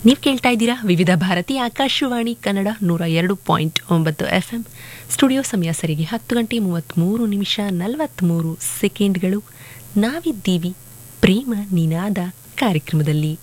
ನೀವು ಕೇಳ್ತಾ ಇದ್ದೀರಾ ವಿವಿಧ ಭಾರತಿ ಆಕಾಶವಾಣಿ ಕನ್ನಡ ನೂರ ಎರಡು ಪಾಯಿಂಟ್ ಒಂಬತ್ತು ಎಫ್ ಎಂ ಸ್ಟುಡಿಯೋ ಸಮಯ ಸರಿಗೆ ಹತ್ತು ಗಂಟೆ ಮೂವತ್ತ್ಮೂರು ನಿಮಿಷ ನಲವತ್ತ್ಮೂರು ಸೆಕೆಂಡ್ಗಳು ನಾವಿದ್ದೀವಿ ಪ್ರೇಮ ನಿನಾದ ಕಾರ್ಯಕ್ರಮದಲ್ಲಿ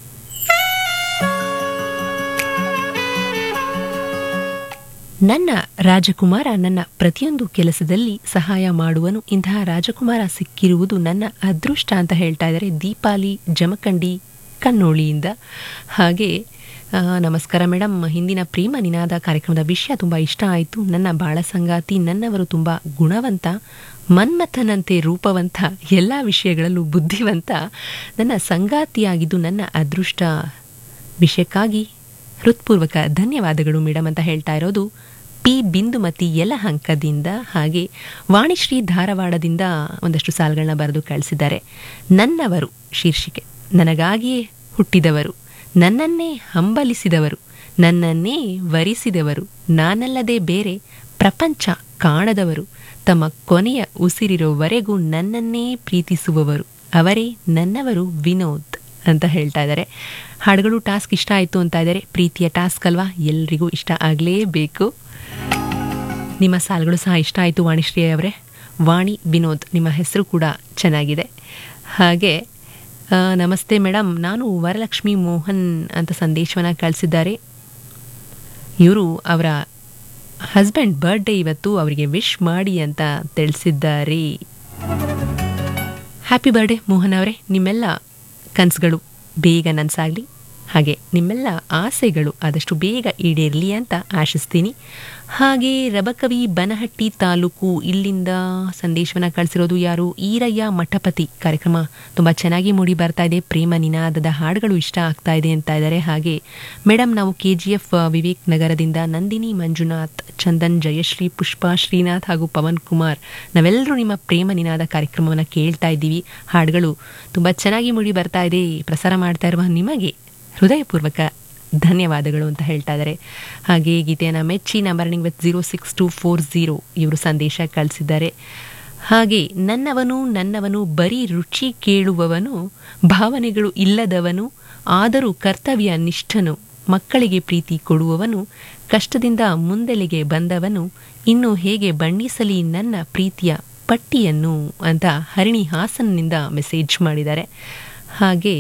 ನನ್ನ ರಾಜಕುಮಾರ ನನ್ನ ಪ್ರತಿಯೊಂದು ಕೆಲಸದಲ್ಲಿ ಸಹಾಯ ಮಾಡುವನು ಇಂತಹ ರಾಜಕುಮಾರ ಸಿಕ್ಕಿರುವುದು ನನ್ನ ಅದೃಷ್ಟ ಅಂತ ಹೇಳ್ತಾ ಇದ್ದಾರೆ ದೀಪಾಲಿ ಜಮಖಂಡಿ ಕನ್ನೋಳಿಯಿಂದ ಹಾಗೆ ಆ, ನಮಸ್ಕಾರ ಮೇಡಮ್ ಹಿಂದಿನ ಪ್ರೇಮ ನಿನಾದ ಕಾರ್ಯಕ್ರಮದ ವಿಷಯ ತುಂಬ ಇಷ್ಟ ಆಯಿತು ನನ್ನ ಬಾಳ ಸಂಗಾತಿ ನನ್ನವರು ತುಂಬ ಗುಣವಂತ ಮನ್ಮಥನಂತೆ ರೂಪವಂತ ಎಲ್ಲ ವಿಷಯಗಳಲ್ಲೂ ಬುದ್ಧಿವಂತ ನನ್ನ ಸಂಗಾತಿಯಾಗಿದ್ದು ನನ್ನ ಅದೃಷ್ಟ ವಿಷಯಕ್ಕಾಗಿ ಹೃತ್ಪೂರ್ವಕ ಧನ್ಯವಾದಗಳು ಮೇಡಮ್ ಅಂತ ಹೇಳ್ತಾ ಇರೋದು ಪಿ ಬಿಂದುಮತಿ ಯಲಹಂಕದಿಂದ ಹಾಗೆ ವಾಣಿಶ್ರೀ ಧಾರವಾಡದಿಂದ ಒಂದಷ್ಟು ಸಾಲುಗಳನ್ನ ಬರೆದು ಕಳಿಸಿದ್ದಾರೆ ನನ್ನವರು ಶೀರ್ಷಿಕೆ ನನಗಾಗಿಯೇ ಹುಟ್ಟಿದವರು ನನ್ನನ್ನೇ ಹಂಬಲಿಸಿದವರು ನನ್ನನ್ನೇ ವರಿಸಿದವರು ನಾನಲ್ಲದೆ ಬೇರೆ ಪ್ರಪಂಚ ಕಾಣದವರು ತಮ್ಮ ಕೊನೆಯ ಉಸಿರಿರೋವರೆಗೂ ನನ್ನನ್ನೇ ಪ್ರೀತಿಸುವವರು ಅವರೇ ನನ್ನವರು ವಿನೋದ್ ಅಂತ ಹೇಳ್ತಾ ಇದ್ದಾರೆ ಹಾಡುಗಳು ಟಾಸ್ಕ್ ಇಷ್ಟ ಆಯಿತು ಅಂತ ಇದ್ದಾರೆ ಪ್ರೀತಿಯ ಟಾಸ್ಕ್ ಅಲ್ವಾ ಎಲ್ರಿಗೂ ಇಷ್ಟ ಆಗಲೇಬೇಕು ನಿಮ್ಮ ಸಾಲುಗಳು ಸಹ ಇಷ್ಟ ಆಯಿತು ವಾಣಿಶ್ರೀ ಅವರೇ ವಾಣಿ ವಿನೋದ್ ನಿಮ್ಮ ಹೆಸರು ಕೂಡ ಚೆನ್ನಾಗಿದೆ ಹಾಗೆ ಆ, ನಮಸ್ತೆ ಮೇಡಮ್ ನಾನು ವರಲಕ್ಷ್ಮಿ ಮೋಹನ್ ಅಂತ ಸಂದೇಶವನ್ನು ಕಳಿಸಿದ್ದಾರೆ ಇವರು ಅವರ ಹಸ್ಬೆಂಡ್ ಬರ್ಡೇ ಇವತ್ತು ಅವರಿಗೆ ವಿಶ್ ಮಾಡಿ ಅಂತ ತಿಳಿಸಿದ್ದಾರೆ ಹ್ಯಾಪಿ ಬರ್ಡೇ ಮೋಹನ್ ಅವರೇ ನಿಮ್ಮೆಲ್ಲ ಕನಸುಗಳು ಬೇಗ ನನಸಾಗಲಿ ಹಾಗೆ ನಿಮ್ಮೆಲ್ಲ ಆಸೆಗಳು ಆದಷ್ಟು ಬೇಗ ಈಡೇರಲಿ ಅಂತ ಆಶಿಸ್ತೀನಿ ಹಾಗೆ ರಬಕವಿ ಬನಹಟ್ಟಿ ತಾಲೂಕು ಇಲ್ಲಿಂದ ಸಂದೇಶವನ್ನು ಕಳಿಸಿರೋದು ಯಾರು ಈರಯ್ಯ ಮಠಪತಿ ಕಾರ್ಯಕ್ರಮ ತುಂಬ ಚೆನ್ನಾಗಿ ಮೂಡಿ ಬರ್ತಾ ಇದೆ ಪ್ರೇಮ ನಿನಾದದ ಹಾಡುಗಳು ಇಷ್ಟ ಆಗ್ತಾ ಇದೆ ಅಂತ ಇದ್ದಾರೆ ಹಾಗೆ ಮೇಡಮ್ ನಾವು ಕೆ ಜಿ ಎಫ್ ವಿವೇಕ್ ನಗರದಿಂದ ನಂದಿನಿ ಮಂಜುನಾಥ್ ಚಂದನ್ ಜಯಶ್ರೀ ಪುಷ್ಪಾ ಶ್ರೀನಾಥ್ ಹಾಗೂ ಪವನ್ ಕುಮಾರ್ ನಾವೆಲ್ಲರೂ ನಿಮ್ಮ ಪ್ರೇಮ ನಿನಾದ ಕಾರ್ಯಕ್ರಮವನ್ನು ಕೇಳ್ತಾ ಇದ್ದೀವಿ ಹಾಡುಗಳು ತುಂಬ ಚೆನ್ನಾಗಿ ಮೂಡಿ ಬರ್ತಾ ಇದೆ ಪ್ರಸಾರ ಮಾಡ್ತಾ ಇರುವ ನಿಮಗೆ ಹೃದಯಪೂರ್ವಕ ಧನ್ಯವಾದಗಳು ಅಂತ ಹೇಳ್ತಾ ಇದ್ದಾರೆ ಹಾಗೆ ಗೀತೆಯನ್ನು ಮೆಚ್ಚಿ number ending with zero six two four zero ಇವರು ಸಂದೇಶ ಕಳಿಸಿದ್ದಾರೆ ಹಾಗೆ ನನ್ನವನು ನನ್ನವನು ಬರೀ ರುಚಿ ಕೇಳುವವನು ಭಾವನೆಗಳು ಇಲ್ಲದವನು ಆದರೂ ಕರ್ತವ್ಯ ನಿಷ್ಠನು ಮಕ್ಕಳಿಗೆ ಪ್ರೀತಿ ಕೊಡುವವನು ಕಷ್ಟದಿಂದ ಮುಂದೆಲೆಗೆ ಬಂದವನು ಇನ್ನು ಹೇಗೆ ಬಣ್ಣಿಸಲಿ ನನ್ನ ಪ್ರೀತಿಯ ಪಟ್ಟಿಯನ್ನು ಅಂತ ಹರಿಣಿ ಹಾಸನ್ನಿಂದ ಮೆಸೇಜ್ ಮಾಡಿದ್ದಾರೆ ಹಾಗೆ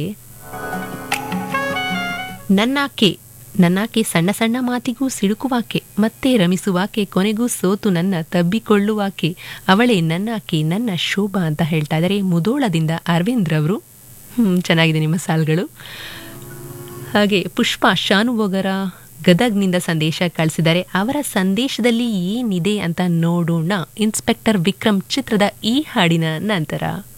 ನನ್ನಾಕೆ ನನ್ನಾಕೆ ಸಣ್ಣ ಸಣ್ಣ ಮಾತಿಗೂ ಸಿಡುಕುವಾಕೆ ಮತ್ತೆ ರಮಿಸುವಾಕೆ ಕೊನೆಗೂ ಸೋತು ನನ್ನ ತಬ್ಬಿಕೊಳ್ಳುವಾಕೆ ಅವಳೇ ನನ್ನಾಕೆ ನನ್ನ ಶೋಭಾ ಅಂತ ಹೇಳ್ತಾ ಇದ್ದಾರೆ ಮುದೋಳದಿಂದ ಅರವಿಂದ್ ರವರು ಹ್ಮ್, ಚೆನ್ನಾಗಿದೆ ನಿಮ್ಮ ಸಾಲುಗಳು ಹಾಗೆ ಪುಷ್ಪ ಶಾನುಭೋಗರ ಗದಗ್ನಿಂದ ಸಂದೇಶ ಕಳಿಸಿದ್ದಾರೆ ಅವರ ಸಂದೇಶದಲ್ಲಿ ಏನಿದೆ ಅಂತ ನೋಡೋಣ ಇನ್ಸ್ಪೆಕ್ಟರ್ ವಿಕ್ರಮ್ ಚಿತ್ರದ ಈ ಹಾಡಿನ ನಂತರ